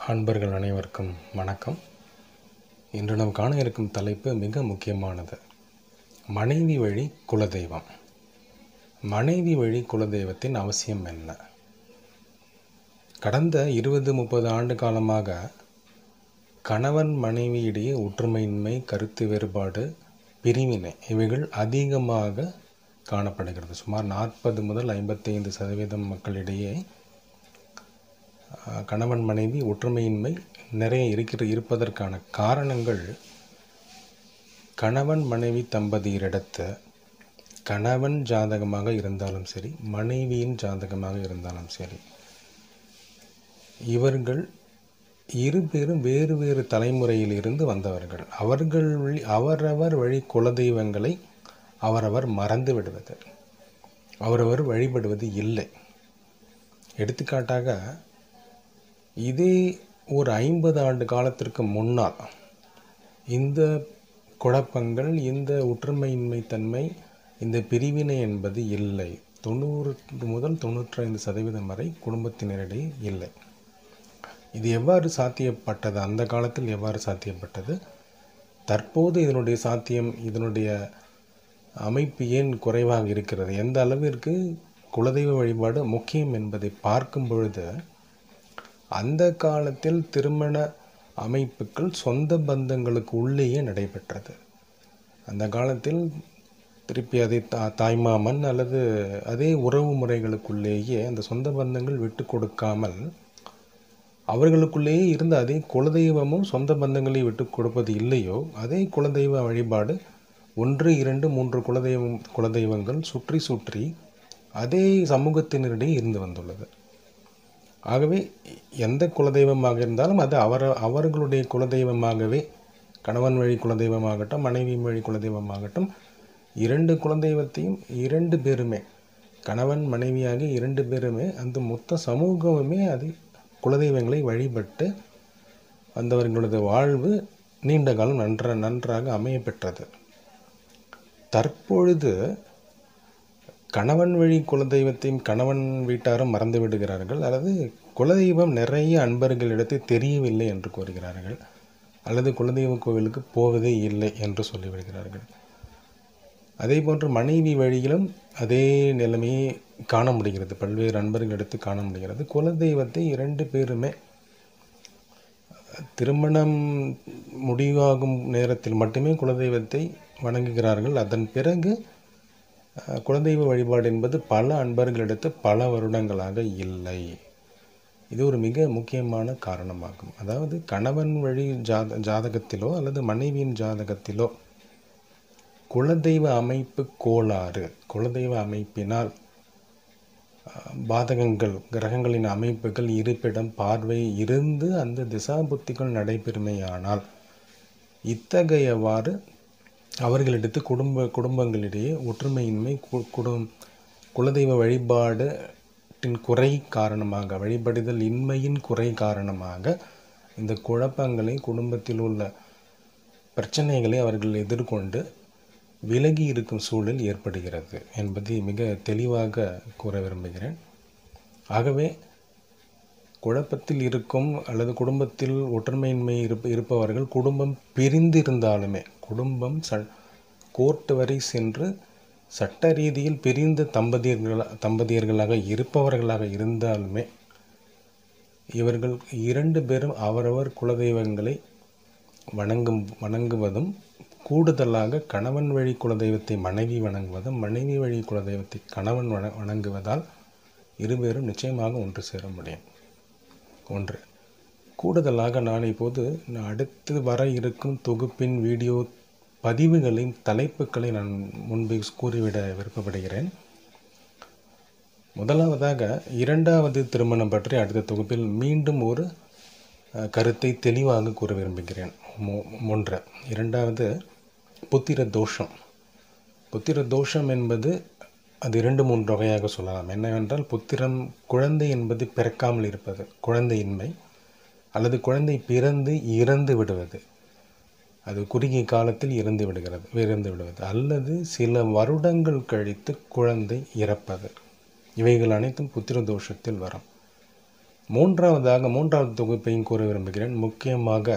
அன்பர்கள் அனைவருக்கும் வணக்கம் இன்று நாம் காண இருக்கும் தலைப்பு மிக முக்கியமானது மனைவி வழி குலதெய்வம் மனைவி வழி குலதெய்வத்தின் அவசியம் என்ன கடந்த இருபது முப்பது ஆண்டு காலமாக கணவன் மனைவியிடையே ஒற்றுமையின்மை கருத்து வேறுபாடு பிரிவினை இவைகள் அதிகமாக காணப்படுகிறது சுமார் நாற்பது முதல் ஐம்பத்தைந்து சதவீதம் மக்களிடையே அஹ், கணவன் மனைவி ஒற்றுமையின்மை நிறைய இருக்கிற இருப்பதற்கான காரணங்கள் கணவன் மனைவி தம்பதியரிடத்து கணவன் ஜாதகமாக இருந்தாலும் சரி மனைவியின் ஜாதகமாக இருந்தாலும் சரி இவர்கள் இரு பேரும் வேறு வேறு தலைமுறையில் இருந்து வந்தவர்கள் அவர்கள் வழி அவரவர் வழி குலதெய்வங்களை அவரவர் மறந்து விடுவது அவரவர் வழிபடுவது இல்லை எடுத்துக்காட்டாக இதே ஒரு ஐம்பது ஆண்டு காலத்திற்கு முன்னால் இந்த குழப்பங்கள் இந்த ஒற்றுமையின்மை தன்மை இந்த பிரிவினை என்பது இல்லை தொண்ணூறு முதல் தொண்ணூற்றைந்து சதவீதம் வரை குடும்பத்தினரிடையே இல்லை இது எவ்வாறு சாத்தியப்பட்டது அந்த காலத்தில் எவ்வாறு சாத்தியப்பட்டது தற்போது இதனுடைய சாத்தியம் இதனுடைய அமைப்பு ஏன் குறைவாக இருக்கிறது எந்த அளவிற்கு குலதெய்வ வழிபாடு முக்கியம் என்பதை பார்க்கும் பொழுது அந்த காலத்தில் திருமண அமைப்புகள் சொந்த பந்தங்களுக்கு உள்ளேயே நடைபெற்றது அந்த காலத்தில் திருப்பி அதை தா தாய்மாமன் அல்லது அதே உறவு முறைகளுக்குள்ளேயே அந்த சொந்த பந்தங்கள் விட்டு கொடுக்காமல் அவர்களுக்குள்ளேயே இருந்த அதே குலதெய்வமும் சொந்த பந்தங்களை விட்டு கொடுப்பது இல்லையோ அதே குலதெய்வ வழிபாடு ஒன்று இரண்டு மூன்று குலதெய்வம் குலதெய்வங்கள் சுற்றி சுற்றி அதே சமூகத்தினரிடையே இருந்து வந்துள்ளது ஆகவே எந்த குலதெய்வமாக இருந்தாலும் அது அவர் அவர்களுடைய குலதெய்வமாகவே கணவன் வழி குலதெய்வமாகட்டும் மனைவி வழி குலதெய்வமாகட்டும் இரண்டு குலதெய்வத்தையும் இரண்டு பேருமே கணவன் மனைவியாகி இரண்டு பேருமே அந்த மொத்த சமூகமுமே அது குலதெய்வங்களை வழிபட்டு அந்தவர்களது வாழ்வு நீண்ட காலம் நன்ற நன்றாக அமைய பெற்றது தற்பொழுது கணவன் வழி குலதெய்வத்தையும் கணவன் வீட்டாரும் மறந்து விடுகிறார்கள் அல்லது குலதெய்வம் நிறைய அன்பர்களிடத்தில் தெரியவில்லை என்று கூறுகிறார்கள் அல்லது குலதெய்வ கோவிலுக்கு போவதே இல்லை என்று சொல்லிவிடுகிறார்கள் அதே போன்று மனைவி வழியிலும் அதே நிலைமையை காண முடிகிறது பல்வேறு அன்பர்களிடத்து காண முடிகிறது குலதெய்வத்தை இரண்டு பேருமே திருமணம் முடிவாகும் நேரத்தில் மட்டுமே குலதெய்வத்தை வணங்குகிறார்கள் அதன் பிறகு அஹ், குலதெய்வ வழிபாடு என்பது பல அன்பர்களிடத்து பல வருடங்களாக இல்லை இது ஒரு மிக முக்கியமான காரணமாகும் அதாவது கணவன் வழி ஜாத ஜாதகத்திலோ அல்லது மனைவியின் ஜாதகத்திலோ குலதெய்வ அமைப்பு கோளாறு குலதெய்வ அமைப்பினால் அஹ், பாதகங்கள் கிரகங்களின் அமைப்புகள் இருப்பிடம் பார்வை இருந்து அந்த திசாபுத்திகள் நடைபெறுமையானால் இத்தகையவாறு அவர்களிடத்து குடும்ப குடும்பங்களிடையே ஒற்றுமையின்மை கு- குடும் குலதெய்வ வழிபாடின் குறை காரணமாக வழிபடுதல் இன்மையின் குறை காரணமாக இந்த குழப்பங்களை குடும்பத்தில் உள்ள பிரச்சனைகளை அவர்கள் எதிர்கொண்டு விலகி இருக்கும் சூழல் ஏற்படுகிறது என்பதை மிக தெளிவாக கூற விரும்புகிறேன் ஆகவே குழப்பத்தில் இருக்கும் அல்லது குடும்பத்தில் ஒற்றுமையின்மை இருப்ப இருப்பவர்கள் குடும்பம் பிரிந்திருந்தாலுமே குடும்பம் ச கோர்ட் வரை சென்று சட்ட ரீதியில் பிரிந்த தம்பதியர்கள தம்பதியர்களாக இருப்பவர்களாக இருந்தாலுமே இவர்கள் இரண்டு பேரும் அவரவர் குலதெய்வங்களை வணங்கும் வணங்குவதும் கூடுதலாக கணவன் வழி குலதெய்வத்தை மனைவி வணங்குவதும் மனைவி வழி குலதெய்வத்தை கணவன் வண வணங்குவதால் இருவேரும் நிச்சயமாக ஒன்று சேர முடியும் ஒன்று கூடுதலாக நான் இப்போது நான் அடுத்து வர இருக்கும் தொகுப்பின் வீடியோ பதிவுகளின் தலைப்புகளை நான் முன்பு கூறிவிட விருப்பப்படுகிறேன் முதலாவதாக இரண்டாவது திருமணம் பற்றி அடுத்த தொகுப்பில் மீண்டும் ஒரு அஹ், கருத்தை தெளிவாக கூற விரும்புகிறேன் மொ- ஒன்று இரண்டாவது புத்திர தோஷம் புத்திர தோஷம் என்பது அது இரண்டு மூன்று வகையாக சொல்லலாம் என்னவென்றால் புத்திரம் குழந்தை என்பது பிறக்காமல் இருப்பது குழந்தையின்மை அல்லது குழந்தை பிறந்து இறந்து விடுவது அது குறுகிய காலத்தில் இறந்து விடுகிறது இறந்து விடுவது அல்லது சில வருடங்கள் கழித்து குழந்தை இறப்பது இவைகள் அனைத்தும் புத்திர தோஷத்தில் வரும் மூன்றாவதாக மூன்றாவது தொகுப்பையும் கூற விரும்புகிறேன் முக்கியமாக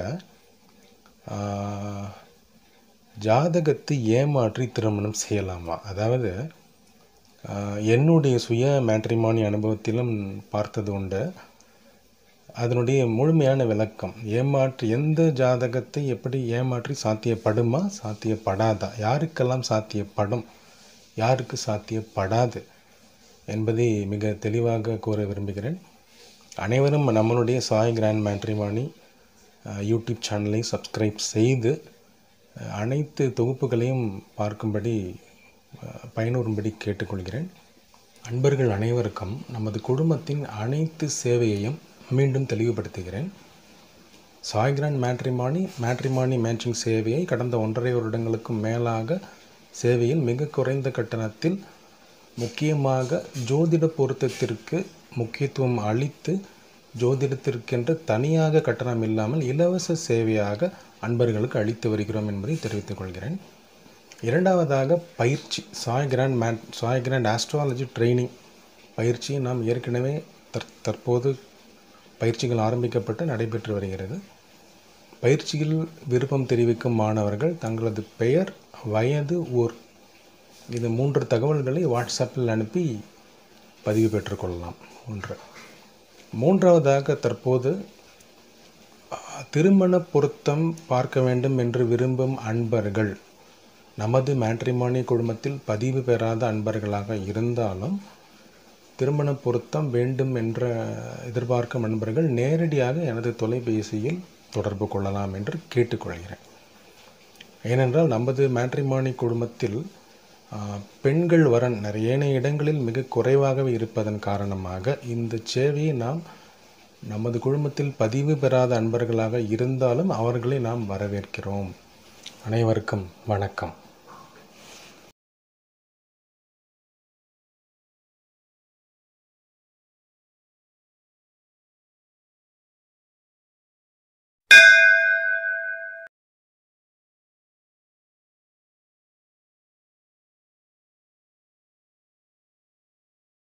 ஆஹ், ஜாதகத்தை ஏமாற்றி திருமணம் செய்யலாமா அதாவது ஆஹ், என்னுடைய சுய மேட்ரிமானி அனுபவத்திலும் பார்த்தது உண்டு அதனுடைய முழுமையான விளக்கம் ஏமாற்றி எந்த ஜாதகத்தை எப்படி ஏமாற்றி சாத்தியப்படுமா சாத்தியப்படாதா யாருக்கெல்லாம் சாத்தியப்படும் யாருக்கு சாத்தியப்படாது என்பதை மிக தெளிவாக கூற விரும்புகிறேன் அனைவரும் நம்மளுடைய சாய் கிராண்ட் மேட்ரிமானி யூடியூப் சேனலை சப்ஸ்கிரைப் செய்து அஹ், அனைத்து தொகுப்புகளையும் பார்க்கும்படி அஹ், பயனுறும்படி கேட்டுக்கொள்கிறேன் அன்பர்கள் அனைவருக்கும் நமது குடும்பத்தின் அனைத்து சேவையையும் மீண்டும் தெளிவுபடுத்துகிறேன் Sai grand matrimony matrimony matching சேவையை கடந்த ஒன்றரை வருடங்களுக்கும் மேலாக சேவையில் மிக குறைந்த கட்டணத்தில் முக்கியமாக ஜோதிட பொருத்தத்திற்கு முக்கியத்துவம் அளித்து ஜோதிடத்திற்கென்று தனியாக கட்டணம் இல்லாமல் இலவச சேவையாக அன்பர்களுக்கு அளித்து வருகிறோம் என்பதை தெரிவித்துக் கொள்கிறேன் இரண்டாவதாக பயிற்சி சாய் கிராண்ட் மேட் சாய் கிராண்ட் ஆஸ்ட்ராலஜி ட்ரைனிங் பயிற்சி நாம் ஏற்கனவே தற் தற்போது பயிற்சிகள் ஆரம்பிக்கப்பட்டு நடைபெற்று வருகிறது பயிற்சியில் விருப்பம் தெரிவிக்கும் மாணவர்கள் தங்களது பெயர் வயது ஊர் இது மூன்று தகவல்களை வாட்ஸ்அப்பில் அனுப்பி பதிவு பெற்றுக்கொள்ளலாம் ஒன்று மூன்றாவதாக தற்போது அஹ், திருமண பொருத்தம் பார்க்க வேண்டும் என்று விரும்பும் அன்பர்கள் நமது மேட்ரிமானி குழுமத்தில் பதிவு பெறாத அன்பர்களாக இருந்தாலும் திருமண பொருத்தம் வேண்டும் என்ற எதிர்பார்க்கும் நண்பர்கள் நேரடியாக எனது தொலைபேசியில் தொடர்பு கொள்ளலாம் என்று கேட்டுக்கொள்கிறேன் ஏனென்றால் நமது மேட்ரிமானி குடும்பத்தில் ஆ, பெண்கள் வரன் நிறைய ஏனைய இடங்களில் மிக குறைவாகவே இருப்பதன் காரணமாக இந்த சேவையை நாம் நமது குழுமத்தில் பதிவு பெறாத அன்பர்களாக இருந்தாலும் அவர்களை நாம் வரவேற்கிறோம் அனைவருக்கும் வணக்கம்